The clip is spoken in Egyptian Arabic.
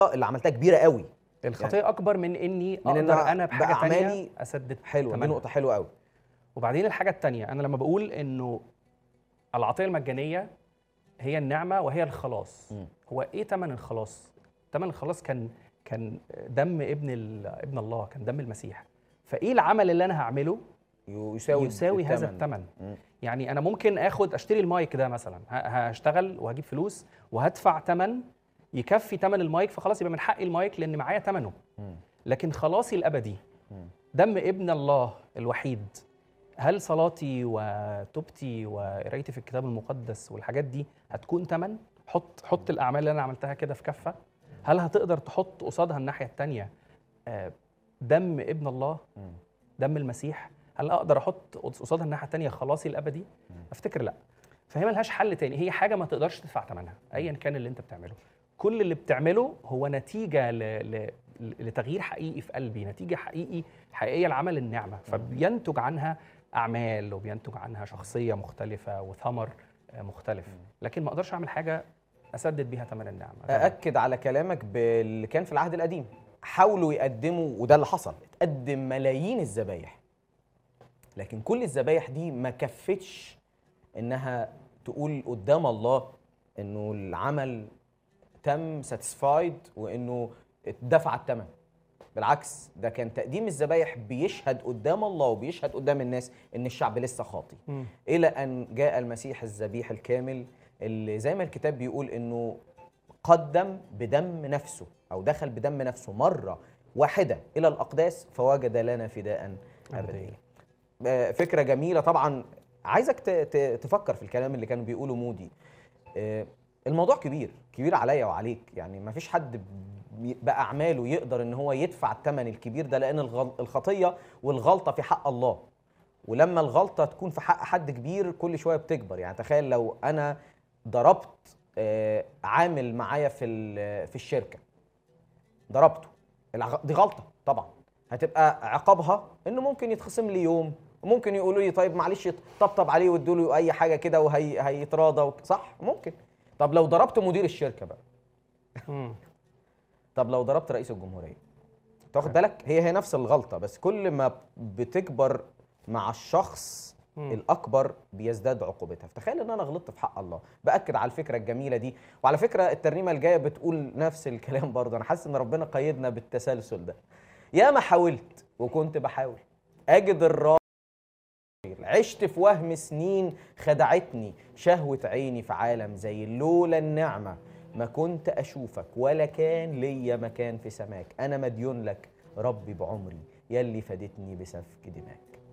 اللي عملتها كبيره قوي الخطيه يعني اكبر من اني من إن اقدر انا بحاجه بأعمالي تانية اسدد حلوه دي تمنها. نقطه حلوه قوي وبعدين الحاجه التانية انا لما بقول انه العطيه المجانيه هي النعمه وهي الخلاص مم. هو ايه ثمن الخلاص ثمن الخلاص كان كان دم ابن ال- ابن الله كان دم المسيح فايه العمل اللي انا هعمله يساوي يساوي هذا الثمن. الثمن مم. يعني انا ممكن اخد اشتري المايك ده مثلا ه- هشتغل وهجيب فلوس وهدفع ثمن يكفي ثمن المايك فخلاص يبقى من حقي المايك لان معايا ثمنه مم. لكن خلاصي الابدي مم. دم ابن الله الوحيد هل صلاتي وتوبتي وقرايتي في الكتاب المقدس والحاجات دي هتكون ثمن حط حط الاعمال اللي انا عملتها كده في كفه هل هتقدر تحط قصادها الناحيه الثانيه دم ابن الله مم. دم المسيح هل اقدر احط قصادها الناحيه الثانيه خلاصي الابدي افتكر لا فهي ملهاش حل تاني هي حاجه ما تقدرش تدفع ثمنها ايا كان اللي انت بتعمله كل اللي بتعمله هو نتيجه ل... ل... لتغيير حقيقي في قلبي نتيجه حقيقي حقيقيه لعمل النعمه فبينتج عنها اعمال وبينتج عنها شخصيه مختلفه وثمر آه، مختلف لكن ما اقدرش اعمل حاجه اسدد بيها ثمن النعمه أأكد على كلامك باللي كان في العهد القديم حاولوا يقدموا وده اللي حصل اتقدم ملايين الذبايح لكن كل الذبايح دي ما كفتش انها تقول قدام الله انه العمل تم ساتسفايد وانه اتدفع الثمن بالعكس ده كان تقديم الذبايح بيشهد قدام الله وبيشهد قدام الناس ان الشعب لسه خاطي مم. الى ان جاء المسيح الذبيح الكامل اللي زي ما الكتاب بيقول انه قدم بدم نفسه او دخل بدم نفسه مره واحده الى الاقداس فوجد لنا فداء ابديا آه، فكره جميله طبعا عايزك ت- ت- تفكر في الكلام اللي كانوا بيقولوا مودي آه، الموضوع كبير كبير عليا وعليك يعني ما فيش حد بي- باعماله يقدر ان هو يدفع الثمن الكبير ده لان الغل- الخطيه والغلطه في حق الله ولما الغلطه تكون في حق حد كبير كل شويه بتكبر يعني تخيل لو انا ضربت آه، عامل معايا في ال- في الشركه ضربته الع- دي غلطه طبعا هتبقى عقابها انه ممكن يتخصم لي يوم وممكن يقولوا لي طيب معلش طبطب عليه وادوا له اي حاجه كده وهيتراضى وك- صح ممكن طب لو ضربت مدير الشركه بقى مم. طب لو ضربت رئيس الجمهوريه تاخد بالك هي هي نفس الغلطه بس كل ما بتكبر مع الشخص مم. الاكبر بيزداد عقوبتها فتخيل ان انا غلطت في حق الله باكد على الفكره الجميله دي وعلى فكره الترنيمه الجايه بتقول نفس الكلام برضه انا حاسس ان ربنا قيدنا بالتسلسل ده يا ما حاولت وكنت بحاول اجد الراجل عشت في وهم سنين خدعتني شهوة عيني في عالم زي لولا النعمة ما كنت أشوفك ولا كان ليا مكان في سماك أنا مديون لك ربي بعمري يلي فادتني بسفك دماك